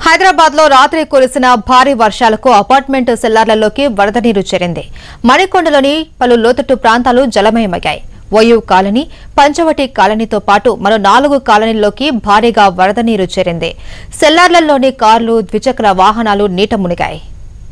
హైదరాబాద్ లో రాత్రి కురిసిన భారీ వర్షాలకు అపార్ట్మెంట్ సెల్లార్లలోకి వరద నీరు చేరింది మణికొండలోని పలు లోతట్టు ప్రాంతాలు జలమయమయ్యాయి ఓయూ కాలనీ పంచవటి కాలనీతో పాటు మరో నాలుగు కాలనీల్లోకి భారీగా వరద నీరు చేరింది సెల్లార్లలోని కార్లు ద్విచక్ర వాహనాలు నీట మునిగాయి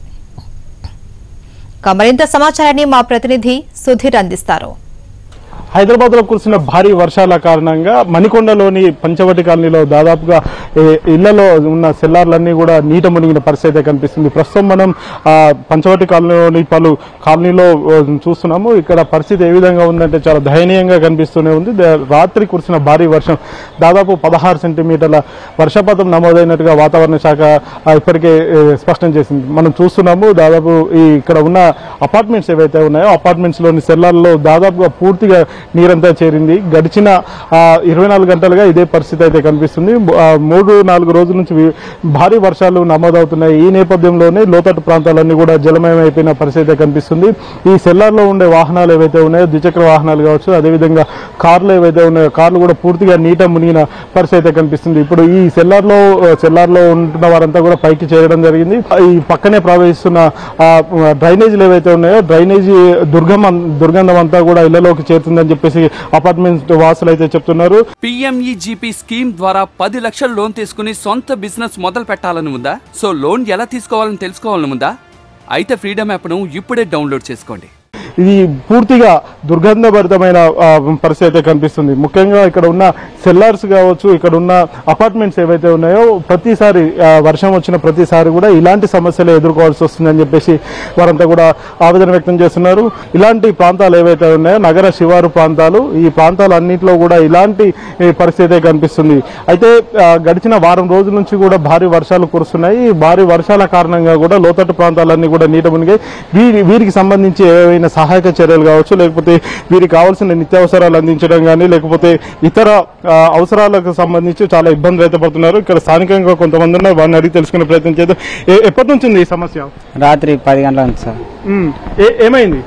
ఇక మరింత సమాచారాన్ని మా ప్రతినిధి సుధీర్ అందిస్తారు హైదరాబాద్ లో కురిసిన భారీ వర్షాల కారణంగా మణికొండలోని పంచవటి కాలనీలో దాదాపుగా ఏ, ఇళ్లలో ఉన్న సెల్లార్లన్నీ కూడా నీట మునిగిన పరిస్థితి అయితే కనిపిస్తుంది ప్రస్తుతం మనం ఆ, పంచవటి కాలనీలోని పలు కాలనీలో ఆ, చూస్తున్నాము ఇక్కడ పరిస్థితి ఏ విధంగా ఉందంటే చాలా దయనీయంగా కనిపిస్తూనే ఉంది ద- రాత్రి కురిసిన భారీ వర్షం దాదాపు పదహారు సెంటీమీటర్ల వర్షపాతం నమోదైనట్టుగా వాతావరణ శాఖ ఆ, ఇప్పటికే ఏ, స్పష్టం చేసింది మనం చూస్తున్నాము దాదాపు ఈ ఇక్కడ ఉన్న అపార్ట్మెంట్స్ ఏవైతే ఉన్నాయో అపార్ట్మెంట్స్ లోని సెల్లార్లో దాదాపుగా పూర్తిగా నీరంతా చేరింది గడిచిన ఆ, ఇరవై నాలుగు గంటలుగా ఇదే పరిస్థితి అయితే కనిపిస్తుంది ఆ, మూడు నాలుగు రోజుల నుంచి వి- భారీ వర్షాలు నమోదవుతున్నాయి ఈ నేపథ్యంలోనే లోతట్టు ప్రాంతాలన్నీ కూడా జలమయం అయిపోయిన పరిస్థితి అయితే కనిపిస్తుంది ఈ సెల్లార్లో ఉండే వాహనాలు ఏవైతే ఉన్నాయో ద్విచక్ర వాహనాలు కావచ్చు అదేవిధంగా కార్లు ఏవైతే ఉన్నాయో కార్లు కూడా పూర్తిగా నీట మునిగిన పరిస్థితి అయితే కనిపిస్తుంది ఇప్పుడు ఈ సెల్లార్లో సెల్లార్లో ఉంటున్న వారంతా కూడా పైకి చేరడం జరిగింది ఈ పక్కనే ప్రవహిస్తున్న ఆ, డ్రైనేజీలు ఏవైతే ఉన్నాయో డ్రైనేజీ దుర్గం దుర్గంధం అంతా కూడా ఇళ్లలోకి చేరుతుందని చెప్పేసి అపార్ట్మెంట్ వాసులు అయితే చెప్తున్నారు పిఎంఈజీపీ స్కీమ్ ద్వారా పది లక్షల లోన్ తీసుకుని సొంత బిజినెస్ మొదలు పెట్టాలని ఉందా సో లోన్ ఎలా తీసుకోవాలని తెలుసుకోవాలని ఉందా అయితే ఫ్రీడమ్ యాప్ను ఇప్పుడే డౌన్లోడ్ చేసుకోండి ఇది పూర్తిగా దుర్గంధభరితమైన ఆ, పరిస్థితి అయితే కనిపిస్తుంది ముఖ్యంగా ఇక్కడ ఉన్న సెల్లార్స్ కావచ్చు ఇక్కడ ఉన్న అపార్ట్మెంట్స్ ఏవైతే ఉన్నాయో ప్రతిసారి ఆ, వర్షం వచ్చిన ప్రతిసారి కూడా ఇలాంటి సమస్యలు ఎదుర్కోవాల్సి వస్తుందని చెప్పేసి వారంతా కూడా ఆవేదన వ్యక్తం చేస్తున్నారు ఇలాంటి ప్రాంతాలు ఏవైతే ఉన్నాయో నగర శివారు ప్రాంతాలు ఈ ప్రాంతాలన్నింటిలో కూడా ఇలాంటి ఈ, పరిస్థితి అయితే కనిపిస్తుంది అయితే ఆ, గడిచిన వారం రోజుల నుంచి కూడా భారీ వర్షాలు కురుస్తున్నాయి ఈ భారీ వర్షాల కారణంగా కూడా లోతట్టు ప్రాంతాలన్నీ కూడా నీట మునిగాయి వీరి వీరికి సంబంధించి ఏవైనా సహాయక చర్యలు కావచ్చు లేకపోతే వీరికి కావాల్సిన నిత్యావసరాలు అందించడం కానీ లేకపోతే ఇతర ఆ, అవసరాలకు సంబంధించి చాలా ఇబ్బందులు అయితే పడుతున్నారు ఇక్కడ స్థానికంగా కొంతమంది ఉన్నారు వారిని అడిగి తెలుసుకునే ప్రయత్నం చేద్దాం ఏ- ఎప్పటి నుంచి ఉంది ఈ సమస్య రాత్రి పది గంటల నుంచి సార్ ఉమ్, ఏ- ఏమైంది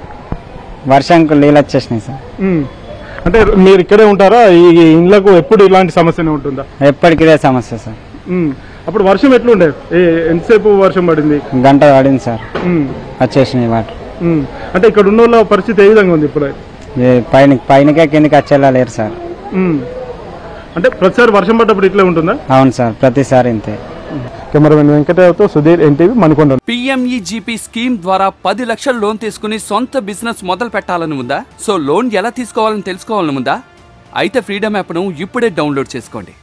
వర్షంకు నీళ్ళు వచ్చేసినాయి సార్ ఉమ్, అంటే మీరు ఇక్కడే ఉంటారా ఈ ఈ ఇండ్లకు ఎప్పుడు ఇలాంటి సమస్యనే ఉంటుందా ఎప్పటికి ఇదే సమస్య సార్ ఉమ్, అప్పుడు వర్షం ఎట్లుండే ఏ- ఎంతసేపు వర్షం పడింది గంట పడింది సార్ ఉమ్, వచ్చేసినాయి వాటర్ ఉమ్. అంటే ఇక్కడ ఉన్న వాళ్ళ పరిస్థితి ఏ విధంగా ఉంది ఇప్పుడు ఇది పైన పైనకే కిందకి వచ్చేలా లేరు సార్ ఉమ్. అంటే ప్రతిసారి వర్షం పడ్డప్పుడు ఇట్లే ఉంటుందా అవును సార్ ప్రతిసారి ఇంతే కెమెరామెన్ వెంకటరావుతో Sudheer NTV Manikonda PMEGP scheme ద్వారా పది లక్షల లోన్ తీసుకుని సొంత బిజినెస్ మొదలు పెట్టాలని ఉందా సో లోన్ ఎలా తీసుకోవాలని తెలుసుకోవాలని ఉందా అయితే ఫ్రీడమ్ యాప్ను ఇప్పుడే డౌన్లోడ్ చేసుకోండి